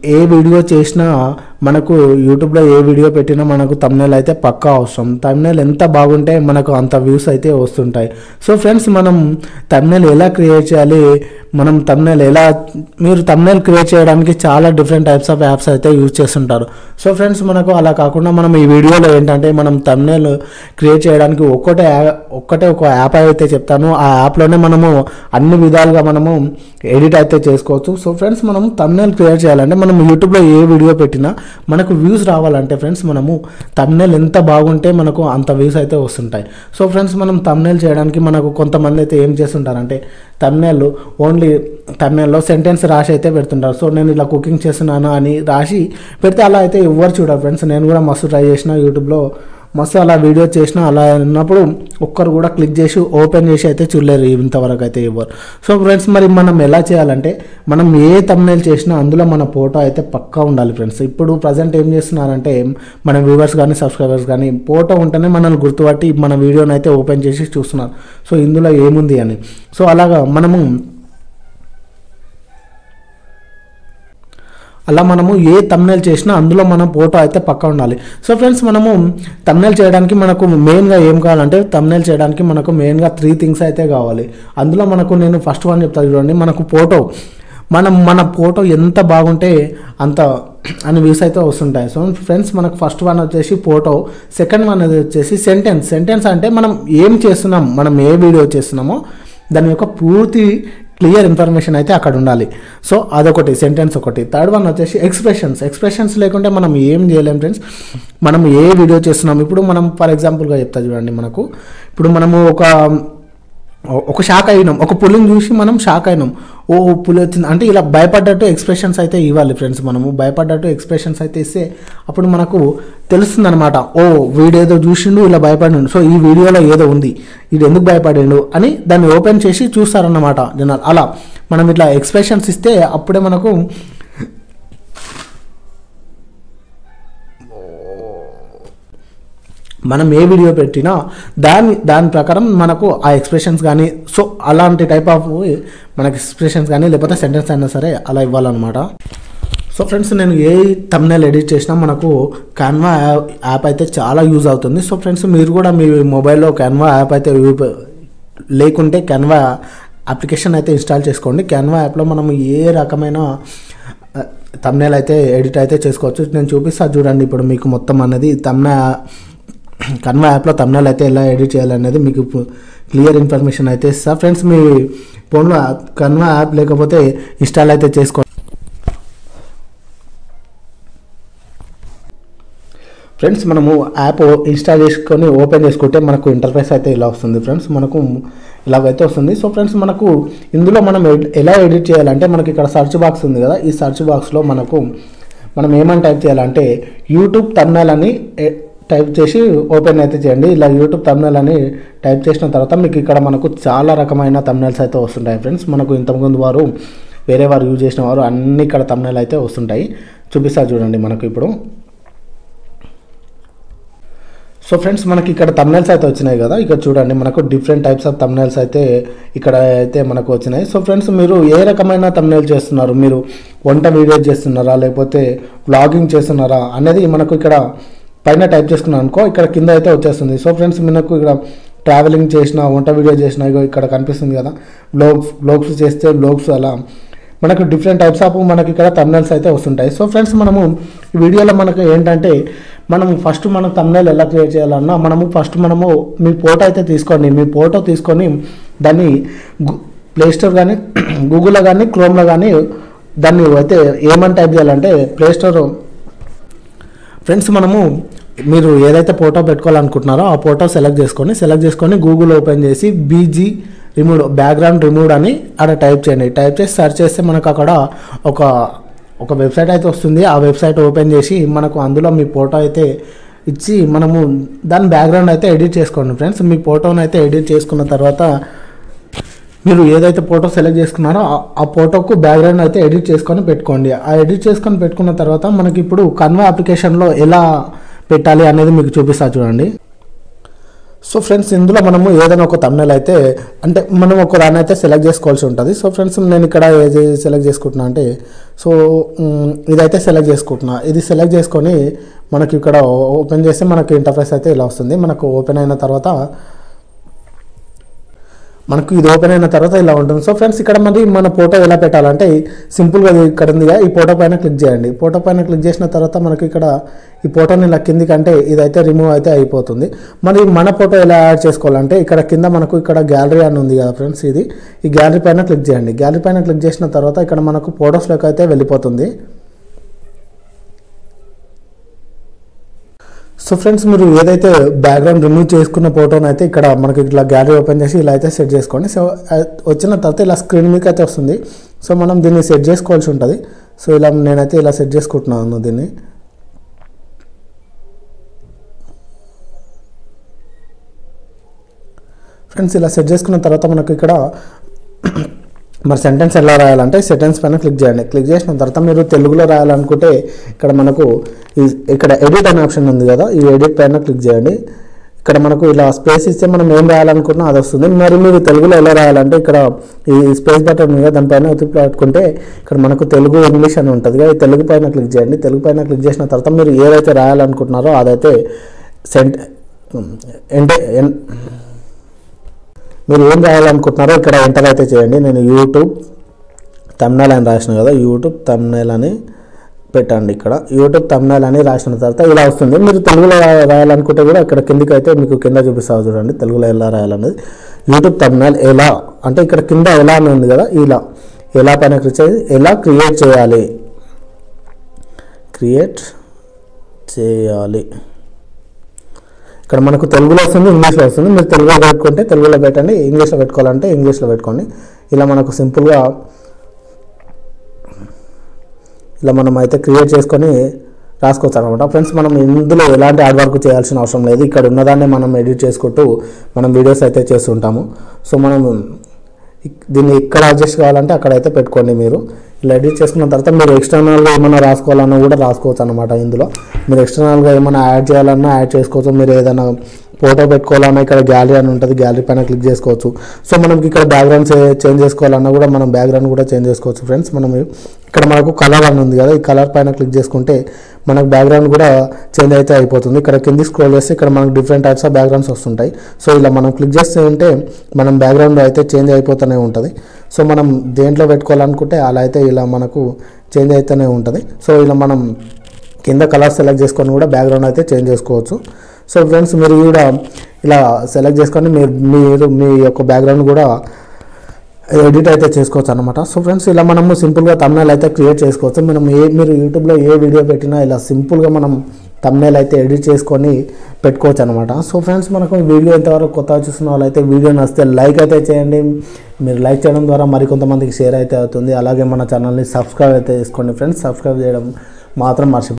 ఏ video చేసినా మనకు యూట్యూబ్లో ఏ వీడియో పెట్టినా మనకు తమ్నేల్ అయితే పక్కా అవసరం తమ్నేల్ ఎంత బాగుంటే మనకు అంత వ్యూస్ అయితే వస్తుంటాయి సో ఫ్రెండ్స్ మనం తమ్నేల్ ఎలా క్రియేట్ చేయాలి మనం తమ్నేల్ ఎలా మీరు తమ్నేల్ క్రియేట్ చేయడానికి చాలా డిఫరెంట్ టైప్స్ ఆఫ్ యాప్స్ అయితే యూజ్ చేస్తుంటారు సో ఫ్రెండ్స్ మనకు అలా కాకుండా మనం ఈ వీడియోలో ఏంటంటే మనం తమ్నేల్ క్రియేట్ చేయడానికి ఒక్కటే యా- ఒక్కటే ఒక యాప్ అయితే చెప్తాను ఆ యాప్లోనే మనము అన్ని విధాలుగా మనము ఎడిట్ అయితే చేసుకోవచ్చు సో ఫ్రెండ్స్ మనం తమ్నేల్ క్రియేట్ చేయాలంటే మనం యూట్యూబ్లో ఏ వీడియో పెట్టినా మనకు వ్యూస్ రావాలంటే ఫ్రెండ్స్ మనము తమ్నేల్ ఎంత బాగుంటే మనకు అంత వ్యూస్ అయితే వస్తుంటాయి సో ఫ్రెండ్స్ మనం తమ్నేల్ చేయడానికి మనకు కొంతమంది అయితే ఏం చేస్తుంటారంటే తమ్నేల్ ఓన్లీ తమ్నేల్లో సెంటెన్స్ రాసి అయితే పెడుతుంటారు సో నేను ఇలా కుకింగ్ చేస్తున్నాను అని రాసి పెడితే అలా అయితే ఎవరు చూడరు ఫ్రెండ్స్ నేను కూడా మస్తు ట్రై చేసిన యూట్యూబ్లో మస్తు అలా వీడియో చేసిన అలా ఉన్నప్పుడు ఒక్కరు కూడా క్లిక్ చేసి ఓపెన్ చేసి అయితే చూడలేరు ఇంతవరకు అయితే ఇవ్వరు సో ఫ్రెండ్స్ మరి మనం ఎలా చేయాలంటే మనం ఏ తమ్నేల్ చేసినా అందులో మన ఫోటో అయితే పక్కా ఉండాలి ఫ్రెండ్స్ ఇప్పుడు ప్రజెంట్ ఏం చేస్తున్నారంటే మన వ్యూవర్స్ కానీ సబ్స్క్రైబర్స్ కానీ ఫోటో ఉంటేనే మనల్ని గుర్తుపట్టి మన వీడియోని అయితే ఓపెన్ చేసి చూస్తున్నారు సో ఇందులో ఏముంది అని సో అలాగా మనము అలా మనము ఏ తమ్నేల్ చేసినా అందులో మన ఫోటో అయితే పక్కా ఉండాలి సో ఫ్రెండ్స్ మనము తమ్నేల్ చేయడానికి మనకు మెయిన్గా ఏం కావాలంటే తమ్నేల్ చేయడానికి మనకు మెయిన్గా త్రీ థింగ్స్ అయితే కావాలి అందులో మనకు నేను ఫస్ట్ వన్ చెప్తాను చూడండి మనకు ఫోటో మనం మన ఫోటో ఎంత బాగుంటే అంత అని వ్యూస్ అయితే వస్తుంటాయి సో ఫ్రెండ్స్ మనకు ఫస్ట్ వన్ వచ్చేసి ఫోటో సెకండ్ వన్ అది వచ్చేసి సెంటెన్స్ సెంటెన్స్ అంటే మనం ఏం చేస్తున్నాం మనం ఏ వీడియో చేస్తున్నామో దాని యొక్క పూర్తి క్లియర్ ఇన్ఫర్మేషన్ అయితే అక్కడ ఉండాలి సో అదొకటి సెంటెన్స్ ఒకటి థర్డ్ వన్ వచ్చేసి ఎక్స్ప్రెషన్స్ ఎక్స్ప్రెషన్స్ లేకుంటే మనం ఏం చేయలేం ఫ్రెండ్స్ మనం ఏ వీడియో చేస్తున్నాం ఇప్పుడు మనం ఫర్ ఎగ్జాంపుల్గా చెప్తా చూడండి మనకు ఇప్పుడు మనము ఒక ఒక షాక్ అయినాం ఒక పులిని చూసి మనం షాక్ అయినాం ఓ పులి వచ్చింది అంటే ఇలా భయపడ్డట్టు ఎక్స్ప్రెషన్స్ అయితే ఇవ్వాలి ఫ్రెండ్స్ మనము భయపడ్డట్టు ఎక్స్ప్రెషన్స్ అయితే ఇస్తే అప్పుడు మనకు తెలుస్తుంది అనమాట ఓ వీడేదో చూసిండు ఇలా భయపడిండు సో ఈ వీడియోలో ఏదో ఉంది ఇది ఎందుకు భయపడిండు అని దాన్ని ఓపెన్ చేసి చూస్తారన్నమాట జనాలు అలా మనం ఇట్లా ఎక్స్ప్రెషన్స్ ఇస్తే అప్పుడే మనకు మనం ఏ వీడియో పెట్టినా దాని దాని ప్రకారం మనకు ఆ ఎక్స్ప్రెషన్స్ కానీ సో అలాంటి టైప్ ఆఫ్ మనకి ఎక్స్ప్రెషన్స్ కానీ లేకపోతే సెంటెన్స్ అయినా సరే అలా ఇవ్వాలన్నమాట సో ఫ్రెండ్స్ నేను ఏ తమ్నేల్ ఎడిట్ చేసినా మనకు క్యాన్వా యాప్ అయితే చాలా యూజ్ అవుతుంది సో ఫ్రెండ్స్ మీరు కూడా మీ మొబైల్లో క్యాన్వా యాప్ అయితే యూ- లేకుంటే క్యాన్వా అప్లికేషన్ అయితే ఇన్స్టాల్ చేసుకోండి క్యాన్వా యాప్లో మనం ఏ రకమైన తమ్నేల్ అయితే ఎడిట్ అయితే చేసుకోవచ్చు నేను చూపిస్తా చూడండి ఇప్పుడు మీకు మొత్తం అనేది తమ్నా కన్వా యాప్లో తమ్నేల్ అయితే ఎలా ఎడిట్ చేయాలనేది మీకు క్లియర్ ఇన్ఫర్మేషన్ అయితే ఇస్తా ఫ్రెండ్స్ మీ ఫోన్లో కన్వా యాప్ లేకపోతే ఇన్స్టాల్ అయితే చేసుకోండి ఫ్రెండ్స్ మనము యాప్ ఇన్స్టాల్ చేసుకొని ఓపెన్ చేసుకుంటే మనకు ఇంటర్ఫేస్ అయితే ఇలా వస్తుంది ఫ్రెండ్స్ మనకు ఇలాగైతే వస్తుంది సో ఫ్రెండ్స్ మనకు ఇందులో మనం ఎడ్- ఎలా ఎడిట్ చేయాలంటే మనకి ఇక్కడ సర్చ్ బాక్స్ ఉంది కదా ఈ సర్చ్ బాక్స్లో మనకు మనం ఏమని టైప్ చేయాలంటే యూట్యూబ్ తమ్నల్ అని ఎ- టైప్ చేసి ఓపెన్ అయితే చేయండి ఇలా యూట్యూబ్ తమ్నల్ అని టైప్ చేసిన తర్వాత మీకు ఇక్కడ మనకు చాలా రకమైన తమ్నల్స్ అయితే వస్తుంటాయి ఫ్రెండ్స్ మనకు ఇంతకుముందు వారు వేరే వారు యూజ్ చేసిన వారు అన్ని ఇక్కడ తమ్నల్ అయితే వస్తుంటాయి చూపిస్తా చూడండి మనకు ఇప్పుడు సో ఫ్రెండ్స్ మనకి ఇక్కడ తమ్నైల్స్ అయితే వచ్చినాయి కదా ఇక్కడ చూడండి మనకు డిఫరెంట్ టైప్స్ ఆఫ్ తమ్నైల్స్ అయితే ఇక్కడ అయితే మనకు వచ్చినాయి సో ఫ్రెండ్స్ మీరు ఏ రకమైన తమ్నైల్ చేస్తున్నారు మీరు వంట వీడియో చేస్తున్నారా లేకపోతే వ్లాగింగ్ చేస్తున్నారా అనేది మనకు ఇక్కడ పైన టైప్ చేసుకున్నాం అనుకో ఇక్కడ కింద అయితే వచ్చేస్తుంది సో ఫ్రెండ్స్ మనకు ఇక్కడ ట్రావెలింగ్ చేసిన వంట వీడియో చేసిన ఇగో ఇక్కడ కనిపిస్తుంది కదా బ్లోగ్స్ బ్లోగ్స్ చేస్తే బ్లోగ్స్ అలా మనకు డిఫరెంట్ టైప్స్ ఆఫ్ మనకి ఇక్కడ తమ్నైల్స్ అయితే వస్తుంటాయి సో ఫ్రెండ్స్ మనము ఈ వీడియోలో మనకు ఏంటంటే మనం ఫస్ట్ మనం తమ్నైల్ ఎలా క్రియేట్ చేయాలన్నా మనము ఫస్ట్ మనము మీ ఫోటో అయితే తీసుకోండి మీ ఫోటో తీసుకొని దాన్ని ప్లే స్టోర్ కానీ గూగుల్లో కానీ క్రోమ్లో కానీ దాన్ని అయితే ఏమని టైప్ చేయాలంటే ప్లే స్టోర్ ఫ్రెండ్స్ మనము మీరు ఏదైతే ఫోటో పెట్టుకోవాలనుకుంటున్నారో ఆ ఫోటో సెలెక్ట్ చేసుకొని సెలెక్ట్ చేసుకొని గూగుల్ ఓపెన్ చేసి బీజీ రిమూవ్ బ్యాక్గ్రౌండ్ రిమూవ్ అని అక్కడ టైప్ చేయండి టైప్ చేసి సెర్చ్ చేస్తే మనకు అక్కడ ఒక ఒక వెబ్సైట్ అయితే వస్తుంది ఆ వెబ్సైట్ ఓపెన్ చేసి మనకు అందులో మీ ఫోటో అయితే ఇచ్చి మనము దాని బ్యాక్గ్రౌండ్ అయితే ఎడిట్ చేసుకోండి ఫ్రెండ్స్ మీ ఫోటోని అయితే ఎడిట్ చేసుకున్న తర్వాత మీరు ఏదైతే ఫోటో సెలెక్ట్ చేసుకున్నారో ఆ- ఆ ఫోటోకు బ్యాక్గ్రౌండ్ అయితే ఎడిట్ చేసుకొని పెట్టుకోండి ఆ ఎడిట్ చేసుకొని పెట్టుకున్న తర్వాత మనకి ఇప్పుడు కన్వా అప్లికేషన్లో ఎలా పెట్టాలి అనేది మీకు చూపిస్తా చూడండి సో ఫ్రెండ్స్ ఇందులో మనము ఏదైనా ఒక తమ్నెల్ అయితే అంటే మనం ఒక దాన్ని అయితే సెలెక్ట్ చేసుకోవాల్సి ఉంటుంది సో ఫ్రెండ్స్ నేను ఇక్కడ ఏది సెలెక్ట్ చేసుకుంటున్నా అంటే సో మ్, ఇదైతే సెలెక్ట్ చేసుకుంటున్నా ఇది సెలెక్ట్ చేసుకొని మనకి ఇక్కడ ఓపెన్ చేస్తే మనకి ఇంటర్ఫేస్ అయితే ఇలా వస్తుంది మనకు ఓపెన్ అయిన తర్వాత మనకు ఇది ఓపెన్ అయిన తర్వాత ఇలా ఉంటుంది సో ఫ్రెండ్స్ ఇక్కడ మరి మన ఫోటో ఎలా పెట్టాలంటే సింపుల్గా ఇది ఇక్కడ ఉందిగా ఈ ఫోటో పైన క్లిక్ చేయండి ఫోటో పైన క్లిక్ చేసిన తర్వాత మనకి ఇక్కడ ఈ ఫోటోని ఇలా కిందికి అంటే ఇదైతే రిమూవ్ అయితే అయిపోతుంది మరి మన ఫోటో ఎలా యాడ్ చేసుకోవాలంటే ఇక్కడ కింద మనకు ఇక్కడ గ్యాలరీ అని ఉంది కదా ఫ్రెండ్స్ ఇది ఈ గ్యాలరీ పైన క్లిక్ చేయండి గ్యాలరీ పైన క్లిక్ చేసిన తర్వాత ఇక్కడ మనకు ఫొటోస్లోకి అయితే వెళ్ళిపోతుంది సో ఫ్రెండ్స్ మీరు ఏదైతే బ్యాక్గ్రౌండ్ రిమూవ్ చేసుకున్న ఫోటోని అయితే ఇక్కడ మనకి ఇట్లా గ్యాలరీ ఓపెన్ చేసి ఇలా అయితే సెట్ చేసుకోండి సో ఆ, వచ్చిన తర్వాత ఇలా స్క్రీన్ మీకు అయితే వస్తుంది సో మనం దీన్ని సెట్ చేసుకోవాల్సి ఉంటుంది సో ఇలా నేనైతే ఇలా సెట్ చేసుకుంటున్నాను దీన్ని ఫ్రెండ్స్ ఇలా సెట్ చేసుకున్న తర్వాత మనకు ఇక్కడ మరి సెంటెన్స్ ఎలా రాయాలంటే సెంటెన్స్ పైన క్లిక్ చేయండి క్లిక్ చేసిన తర్వాత మీరు తెలుగులో రాయాలనుకుంటే ఇక్కడ మనకు ఈ ఇక్కడ ఎడిట్ అనే ఆప్షన్ ఉంది కదా ఈ ఎడిట్ పైన క్లిక్ చేయండి ఇక్కడ మనకు ఇలా స్పేస్ ఇస్తే మనం ఏం రాయాలనుకున్నా అది వస్తుంది మరి మీరు తెలుగులో ఎలా రాయాలంటే ఇక్కడ ఈ స్పేస్ బటన్ ఉంది కదా దానిపైన ఒత్తి పెట్టుకుంటే ఇక్కడ మనకు తెలుగు ఇంగ్లీష్ అని ఉంటుంది కదా ఈ తెలుగు పైన క్లిక్ చేయండి తెలుగు పైన క్లిక్ చేసిన తర్వాత మీరు ఏదైతే రాయాలనుకుంటున్నారో అదైతే సెంట్ అంటే ఎన్- మీరు ఏం రాయాలనుకుంటున్నారో ఇక్కడ ఎంటర్ అయితే చేయండి నేను యూట్యూబ్ తమ్నైల్ అని రాసిన కదా యూట్యూబ్ తమ్నైల్ అని పెట్టండి ఇక్కడ యూట్యూబ్ తమ్నైల్ అని రాసిన తర్వాత ఇలా వస్తుంది మీరు తెలుగులో రా- రాయాలనుకుంటే కూడా ఇక్కడ కిందికి అయితే మీకు కింద చూపిస్తావు చూడండి తెలుగులో ఎలా రాయాలనేది యూట్యూబ్ తమ్నైల్ ఎలా అంటే ఇక్కడ కింద ఎలా అని ఉంది కదా ఇలా ఎలా పైన క్లిక్ చేసి ఎలా క్రియేట్ చేయాలి క్రియేట్ చేయాలి ఇక్కడ మనకు తెలుగులో వస్తుంది ఇంగ్లీష్లో వస్తుంది మీరు తెలుగులో పెట్టుకుంటే తెలుగులో పెట్టండి ఇంగ్లీష్లో పెట్టుకోవాలంటే ఇంగ్లీష్లో పెట్టుకోండి ఇలా మనకు సింపుల్గా ఇలా మనం అయితే క్రియేట్ చేసుకొని రాసుకోవచ్చు అనమాట ఫ్రెండ్స్ మనం ఇందులో ఎలాంటి హార్డ్ వర్క్ చేయాల్సిన అవసరం లేదు ఇక్కడ ఉన్నదాన్ని మనం ఎడిట్ చేసుకుంటూ మనం వీడియోస్ అయితే చేస్తుంటాము సో మనం ఇక్- దీన్ని ఎక్కడ అడ్జస్ట్ కావాలంటే అక్కడైతే పెట్టుకోండి మీరు ఇలా ఎడిట్ చేసుకున్న తర్వాత మీరు ఎక్స్టర్నల్గా ఏమైనా రాసుకోవాలన్నా కూడా రాసుకోవచ్చు అనమాట ఇందులో మీరు ఎక్స్టర్నల్గా ఏమైనా యాడ్ చేయాలన్నా యాడ్ చేసుకోవచ్చు మీరు ఏదైనా ఫోటో పెట్టుకోవాలన్నా ఇక్కడ గ్యాలరీ అని ఉంటుంది గ్యాలరీ పైన క్లిక్ చేసుకోవచ్చు సో మనకి ఇక్కడ బ్యాక్గ్రౌండ్ చేంజ్ చేసుకోవాలన్నా కూడా మనం బ్యాక్గ్రౌండ్ కూడా చేంజ్ చేసుకోవచ్చు ఫ్రెండ్స్ మనం ఇక్కడ మనకు కలర్ అని ఉంది కదా ఈ కలర్ పైన క్లిక్ చేసుకుంటే మనకు బ్యాక్గ్రౌండ్ కూడా చేంజ్ అయితే అయిపోతుంది ఇక్కడ కింది స్క్రోల్ చేస్తే ఇక్కడ మనకు డిఫరెంట్ టైప్స్ ఆఫ్ బ్యాక్గ్రౌండ్స్ వస్తుంటాయి సో ఇలా మనం క్లిక్ చేస్తే ఉంటే మనం బ్యాక్గ్రౌండ్ అయితే చేంజ్ అయిపోతూనే ఉంటుంది సో మనం దేంట్లో పెట్టుకోవాలనుకుంటే అలా అయితే ఇలా మనకు చేంజ్ అయితేనే ఉంటుంది సో ఇలా మనం కింద కలర్ సెలెక్ట్ చేసుకొని కూడా బ్యాక్గ్రౌండ్ అయితే చేంజ్ చేసుకోవచ్చు సో ఫ్రెండ్స్ మీరు కూడా ఇలా సెలెక్ట్ చేసుకొని మీరు మీరు మీ యొక్క బ్యాక్గ్రౌండ్ కూడా ఎడిట్ అయితే చేసుకోవచ్చు అనమాట సో ఫ్రెండ్స్ ఇలా మనము సింపుల్గా తమ్నైల్ అయితే క్రియేట్ చేసుకోవచ్చు మనం ఏ మీరు యూట్యూబ్లో ఏ వీడియో పెట్టినా ఇలా సింపుల్గా మనం తమ్నైల్ అయితే ఎడిట్ చేసుకొని పెట్టుకోవచ్చు అనమాట సో ఫ్రెండ్స్ మనకు ఈ వీడియో ఎంతవరకు కొత్తగా చూస్తున్న వాళ్ళైతే వీడియో నచ్చితే లైక్ అయితే చేయండి మీరు లైక్ చేయడం ద్వారా మరికొంతమందికి షేర్ అయితే అవుతుంది అలాగే మన ఛానల్ని సబ్స్క్రైబ్ అయితే చేసుకోండి ఫ్రెండ్స్ సబ్స్క్రైబ్ చేయడం మాత్రం మర్చిపో